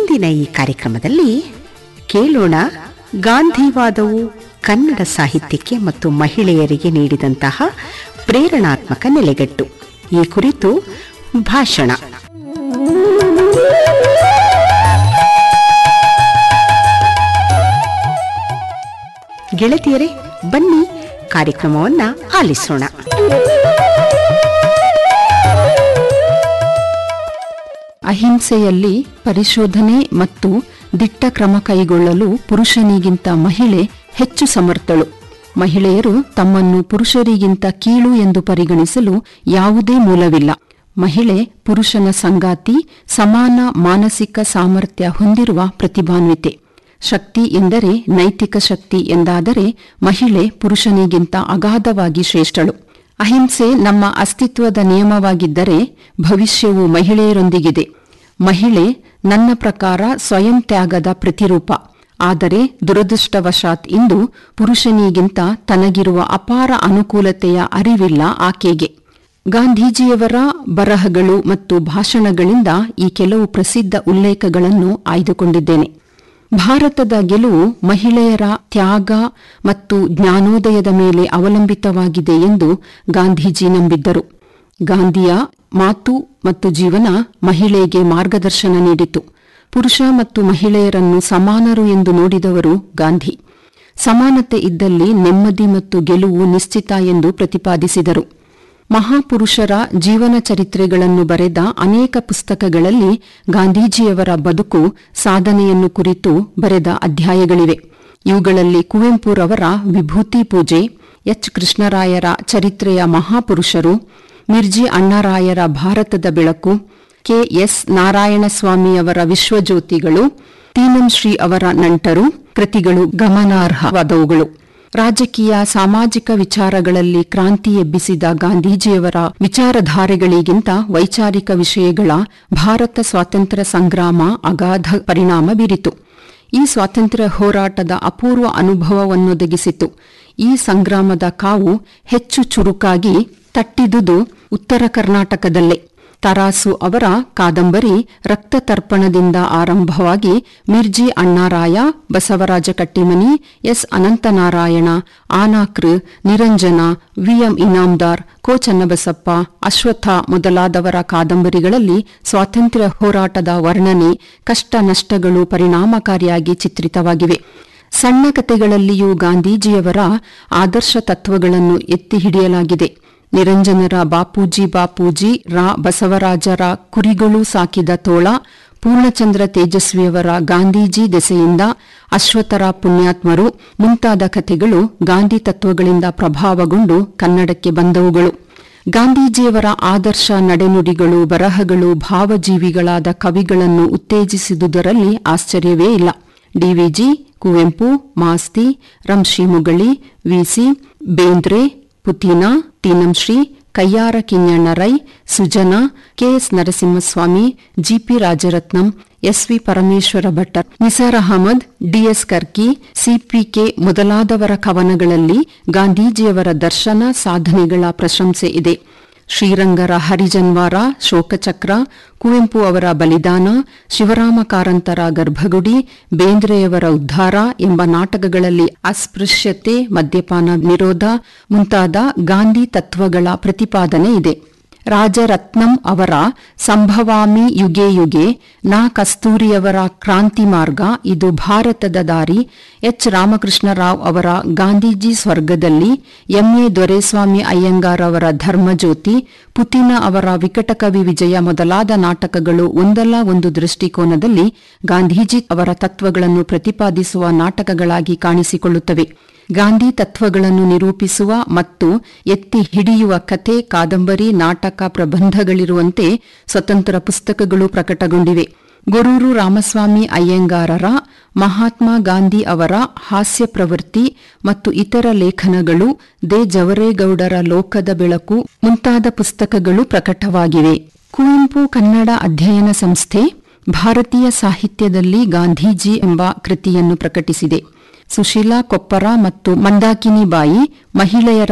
ಇಂದಿನ ಈ ಕಾರ್ಯಕ್ರಮದಲ್ಲಿ ಕೇಳೋಣ ಗಾಂಧಿವಾದವು ಕನ್ನಡ ಸಾಹಿತ್ಯಕ್ಕೆ ಮತ್ತು ಮಹಿಳೆಯರಿಗೆ ನೀಡಿದಂತಹ ಪ್ರೇರಣಾತ್ಮಕ ನೆಲೆಗಟ್ಟು ಈ ಕುರಿತು ಭಾಷಣ ಗೆಳತಿಯರೇ ಬನ್ನಿ ಕಾರ್ಯಕ್ರಮವನ್ನ ಆಲಿಸೋಣ ಅಹಿಂಸೆಯಲ್ಲಿ ಪರಿಶೋಧನೆ ಮತ್ತು ದಿಟ್ಟ ಕ್ರಮ ಕೈಗೊಳ್ಳಲು ಪುರುಷನಿಗಿಂತ ಮಹಿಳೆ ಹೆಚ್ಚು ಸಮರ್ಥಳು ಮಹಿಳೆಯರು ತಮ್ಮನ್ನು ಪುರುಷರಿಗಿಂತ ಕೀಳು ಎಂದು ಪರಿಗಣಿಸಲು ಯಾವುದೇ ಮೂಲವಿಲ್ಲ ಮಹಿಳೆ ಪುರುಷನ ಸಂಗಾತಿ ಸಮಾನ ಮಾನಸಿಕ ಸಾಮರ್ಥ್ಯ ಹೊಂದಿರುವ ಪ್ರತಿಭಾನ್ವಿತೆ ಶಕ್ತಿ ಎಂದರೆ ನೈತಿಕ ಶಕ್ತಿ ಎಂದಾದರೆ ಮಹಿಳೆ ಪುರುಷನಿಗಿಂತ ಅಗಾಧವಾಗಿ ಶ್ರೇಷ್ಠಳು ಅಹಿಂಸೆ ನಮ್ಮ ಅಸ್ತಿತ್ವದ ನಿಯಮವಾಗಿದ್ದರೆ ಭವಿಷ್ಯವು ಮಹಿಳೆಯರೊಂದಿಗಿದೆ ಮಹಿಳೆ ನನ್ನ ಪ್ರಕಾರ ಸ್ವಯಂ ತ್ಯಾಗದ ಪ್ರತಿರೂಪ ಆದರೆ ದುರದೃಷ್ಟವಶಾತ್ ಇಂದು ಪುರುಷನಿಗಿಂತ ತನಗಿರುವ ಅಪಾರ ಅನುಕೂಲತೆಯ ಅರಿವಿಲ್ಲ ಆಕೆಗೆ ಗಾಂಧೀಜಿಯವರ ಬರಹಗಳು ಮತ್ತು ಭಾಷಣಗಳಿಂದ ಈ ಕೆಲವು ಪ್ರಸಿದ್ಧ ಉಲ್ಲೇಖಗಳನ್ನು ಆಯ್ದುಕೊಂಡಿದ್ದೇನೆ ಭಾರತದ ಗೆಲುವು ಮಹಿಳೆಯರ ತ್ಯಾಗ ಮತ್ತು ಜ್ಞಾನೋದಯದ ಮೇಲೆ ಅವಲಂಬಿತವಾಗಿದೆ ಎಂದು ಗಾಂಧೀಜಿ ನಂಬಿದ್ದರು ಗಾಂಧಿಯ ಮಾತು ಮತ್ತು ಜೀವನ ಮಹಿಳೆಗೆ ಮಾರ್ಗದರ್ಶನ ನೀಡಿತು ಪುರುಷ ಮತ್ತು ಮಹಿಳೆಯರನ್ನು ಸಮಾನರು ಎಂದು ನೋಡಿದವರು ಗಾಂಧಿ ಸಮಾನತೆ ಇದ್ದಲ್ಲಿ ನೆಮ್ಮದಿ ಮತ್ತು ಗೆಲುವು ನಿಶ್ಚಿತ ಎಂದು ಪ್ರತಿಪಾದಿಸಿದರು ಮಹಾಪುರುಷರ ಜೀವನ ಚರಿತ್ರೆಗಳನ್ನು ಬರೆದ ಅನೇಕ ಪುಸ್ತಕಗಳಲ್ಲಿ ಗಾಂಧೀಜಿಯವರ ಬದುಕು ಸಾಧನೆಯನ್ನು ಕುರಿತು ಬರೆದ ಅಧ್ಯಾಯಗಳಿವೆ ಇವುಗಳಲ್ಲಿ ಕುವೆಂಪುರವರ ವಿಭೂತಿ ಪೂಜೆ ಎಚ್ ಕೃಷ್ಣರಾಯರ ಚರಿತ್ರೆಯ ಮಹಾಪುರುಷರು ಮಿರ್ಜಿ ಅಣ್ಣರಾಯರ ಭಾರತದ ಬೆಳಕು ಕೆ ಎಸ್ ನಾರಾಯಣಸ್ವಾಮಿಯವರ ವಿಶ್ವಜ್ಯೋತಿಗಳು ತೀನಂ ಶ್ರೀ ಅವರ ನಂಟರು ಕೃತಿಗಳು ಗಮನಾರ್ಹವಾದವುಗಳು ರಾಜಕೀಯ ಸಾಮಾಜಿಕ ವಿಚಾರಗಳಲ್ಲಿ ಕ್ರಾಂತಿ ಎಬ್ಬಿಸಿದ ಗಾಂಧೀಜಿಯವರ ವಿಚಾರಧಾರೆಗಳಿಗಿಂತ ವೈಚಾರಿಕ ವಿಷಯಗಳ ಭಾರತ ಸ್ವಾತಂತ್ರ್ಯ ಸಂಗ್ರಾಮ ಅಗಾಧ ಪರಿಣಾಮ ಬೀರಿತು ಈ ಸ್ವಾತಂತ್ರ್ಯ ಹೋರಾಟದ ಅಪೂರ್ವ ಅನುಭವವನ್ನೊದಗಿಸಿತು ಈ ಸಂಗ್ರಾಮದ ಕಾವು ಹೆಚ್ಚು ಚುರುಕಾಗಿ ತಟ್ಟಿದುದು ಉತ್ತರ ಕರ್ನಾಟಕದಲ್ಲೇ ತರಾಸು ಅವರ ಕಾದಂಬರಿ ರಕ್ತ ತರ್ಪಣದಿಂದ ಆರಂಭವಾಗಿ ಮಿರ್ಜಿ ಅಣ್ಣಾರಾಯ ಬಸವರಾಜ ಕಟ್ಟಿಮನಿ ಎಸ್ ಅನಂತನಾರಾಯಣ ಆನಾಕ್ರ್ ನಿರಂಜನ ವಿಎಂ ಇನಾಮ್ದಾರ್ ಕೋ ಚನ್ನಬಸಪ್ಪ ಅಶ್ವತ್ಥ ಮೊದಲಾದವರ ಕಾದಂಬರಿಗಳಲ್ಲಿ ಸ್ವಾತಂತ್ರ್ಯ ಹೋರಾಟದ ವರ್ಣನೆ ಕಷ್ಟ ನಷ್ಟಗಳು ಪರಿಣಾಮಕಾರಿಯಾಗಿ ಚಿತ್ರಿತವಾಗಿವೆ ಸಣ್ಣ ಕಥೆಗಳಲ್ಲಿಯೂ ಗಾಂಧೀಜಿಯವರ ಆದರ್ಶ ತತ್ವಗಳನ್ನು ಎತ್ತಿ ಹಿಡಿಯಲಾಗಿದೆ ನಿರಂಜನರ ಬಾಪೂಜಿ ಬಾಪೂಜಿ ರಾ ಬಸವರಾಜರ ಕುರಿಗಳು ಸಾಕಿದ ತೋಳ ಪೂರ್ಣಚಂದ್ರ ತೇಜಸ್ವಿಯವರ ಗಾಂಧೀಜಿ ದೆಸೆಯಿಂದ ಅಶ್ವತ್ಥರ ಪುಣ್ಯಾತ್ಮರು ಮುಂತಾದ ಕಥೆಗಳು ಗಾಂಧಿ ತತ್ವಗಳಿಂದ ಪ್ರಭಾವಗೊಂಡು ಕನ್ನಡಕ್ಕೆ ಬಂದವುಗಳು ಗಾಂಧೀಜಿಯವರ ಆದರ್ಶ ನಡೆನುಡಿಗಳು ಬರಹಗಳು ಭಾವಜೀವಿಗಳಾದ ಕವಿಗಳನ್ನು ಉತ್ತೇಜಿಸಿದುದರಲ್ಲಿ ಆಶ್ಚರ್ಯವೇ ಇಲ್ಲ DVG Kuvempu Masti Ramshi Mugali VC Bendre Putina Tinamshri Kayyara Kinhanna Rai Sujana KS Narasimhaswamy GP Rajaratnam SV Parameshwara ಭಟ್ಟರ್ ನಿಸಾರ್ ಅಹಮದ್ ಡಿಎಸ್ ಕರ್ಕಿ ಸಿಪಿಕೆ ಮೊದಲಾದವರ ಕವನಗಳಲ್ಲಿ ಗಾಂಧೀಜಿಯವರ ದರ್ಶನ ಸಾಧನೆಗಳ ಪ್ರಶಂಸೆ ಇದೆ ಶ್ರೀರಂಗರ ಹರಿಜನ್ವಾರ ಶೋಕಚಕ್ರ ಕುವೆಂಪು ಅವರ ಬಲಿದಾನ ಶಿವರಾಮ ಕಾರಂತರ ಗರ್ಭಗುಡಿ ಬೇಂದ್ರೆಯವರ ಉದ್ಧಾರ ಎಂಬ ನಾಟಕಗಳಲ್ಲಿ ಅಸ್ಪೃಶ್ಯತೆ ಮದ್ಯಪಾನ ನಿರೋಧ ಮುಂತಾದ ಗಾಂಧಿ ತತ್ವಗಳ ಪ್ರತಿಪಾದನೆ ಇದೆ ರಾಜರತ್ನಂ ಅವರ ಸಂಭವಾಮಿ ಯುಗೆ ಯುಗೆ ನಾ ಕಸ್ತೂರಿಯವರ ಕ್ರಾಂತಿ ಮಾರ್ಗ ಇದು ಭಾರತದ ದಾರಿ ಎಚ್ ರಾಮಕೃಷ್ಣರಾವ್ ಅವರ ಗಾಂಧೀಜಿ ಸ್ವರ್ಗದಲ್ಲಿ ಎಂಎ ದೊರೆಸ್ವಾಮಿ ಅಯ್ಯಂಗಾರ್ ಅವರ ಧರ್ಮಜ್ಯೋತಿ ಪುತಿನ ಅವರ ವಿಕಟಕವಿ ವಿಜಯ ಮೊದಲಾದ ನಾಟಕಗಳು ಒಂದಲ್ಲ ಒಂದು ದೃಷ್ಟಿಕೋನದಲ್ಲಿ ಗಾಂಧೀಜಿ ಅವರ ತತ್ವಗಳನ್ನು ಪ್ರತಿಪಾದಿಸುವ ನಾಟಕಗಳಾಗಿ ಕಾಣಿಸಿಕೊಳ್ಳುತ್ತವೆ ಗಾಂಧಿ ತತ್ವಗಳನ್ನು ನಿರೂಪಿಸುವ ಮತ್ತು ಎತ್ತಿ ಹಿಡಿಯುವ ಕಥೆ ಕಾದಂಬರಿ ನಾಟಕ ಪ್ರಬಂಧಗಳಿರುವಂತೆ ಸ್ವತಂತ್ರ ಪುಸ್ತಕಗಳು ಪ್ರಕಟಗೊಂಡಿವೆ ಗೊರೂರು ರಾಮಸ್ವಾಮಿ ಅಯ್ಯಂಗಾರರ ಮಹಾತ್ಮ ಗಾಂಧಿ ಅವರ ಹಾಸ್ಯ ಪ್ರವೃತ್ತಿ ಮತ್ತು ಇತರ ಲೇಖನಗಳು ದೇ ಜವರೇಗೌಡರ ಲೋಕದ ಬೆಳಕು ಮುಂತಾದ ಪುಸ್ತಕಗಳು ಪ್ರಕಟವಾಗಿವೆ ಕುವೆಂಪು ಕನ್ನಡ ಅಧ್ಯಯನ ಸಂಸ್ಥೆ ಭಾರತೀಯ ಸಾಹಿತ್ಯದಲ್ಲಿ ಗಾಂಧೀಜಿ ಎಂಬ ಕೃತಿಯನ್ನು ಪ್ರಕಟಿಸಿದೆ ಸುಶೀಲಾ ಕೊಪ್ಪರ ಮತ್ತು ಮಂದಾಕಿನಿ ಬಾಯಿ ಮಹಿಳೆಯರ